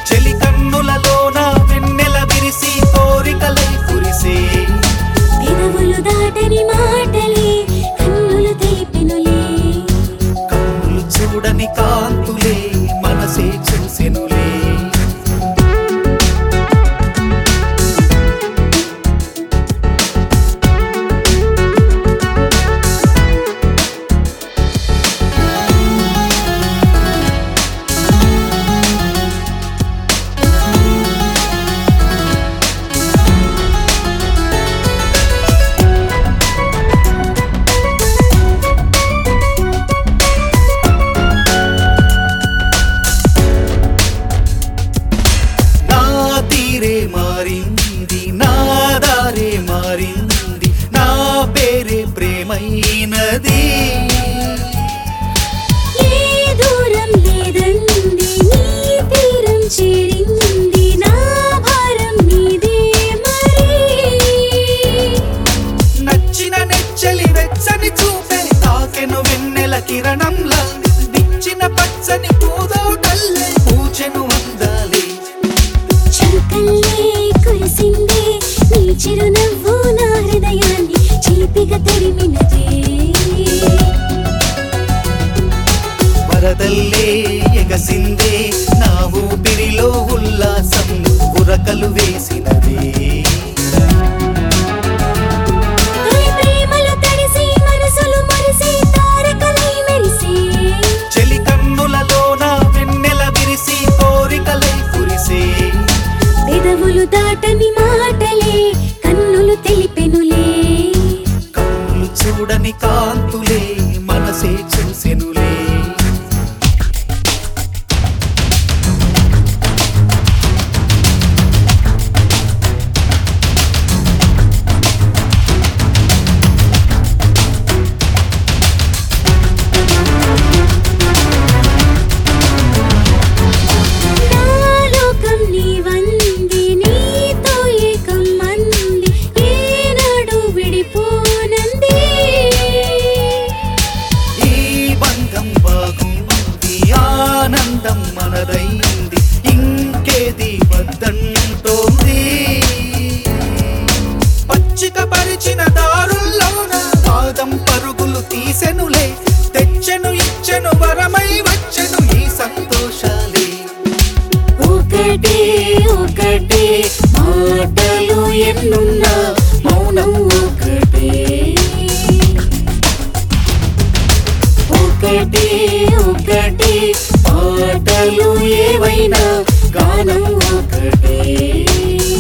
చెలి కన్నులలోన వెన్నెల విరిసి కోరికలై కురిసే పెదవులు దాటని మాటలే కన్నులు తెలిపెనులే కన్నులు చూడని కాంతులే మనసే చూసెనులే నా తీరే మారింది నా దారే మారింది నా పేరే ప్రేమైనది ఏ దూరం లేదండి నీ తీరం చేరింది నా భారం నీదే మరి నచ్చిన నెచ్చలి వెచ్చని చూపే తాకెను వెన్నెల కిరణంలా నిచ్చిన పచ్చని పూదోటల్లే పూచెను అందాలి చురుకల్లే కురిసిందే నీ చిరునవ్వు నా హృదయాన్ని చిలిపిగా తరిమినదే వరదల్లే ఎగసిందే నా ఊపిరిలో ఉల్లాసం ఉరకలు వేసినదే తొలి ప్రేమలో తడిసి మనసులు మరిసి తారకలై మెరిసి చెలి కన్నులలోన వెన్నెల విరిసి కోరికలై కురిసే పెదవులు దాటని మాటలే కన్నులు తెలిపెనులే కన్నులు చూడని కాంతులే మనసే చూసెనులే నా లోకం నీవంది నీతో ఏకం మంది ఏనాడు విడిపోనంది ఈ బంధం బాగుంది ఆనందం మనదైంది ఇంకేది వద్దంటోంది పచ్చిక పరిచిన దారుల్లోన పాదం పరుగులు తీసెనులే తెచ్చెను ఇచ్చెను వరమై వచ్చెను ఈ సంతోషాలే ఒకటే ఒకటే మాటలు ఎన్నున్నా మౌనం ఒకటే ఒకటే ఒకటే పాటలు ఏవైనా గానం ఒకటే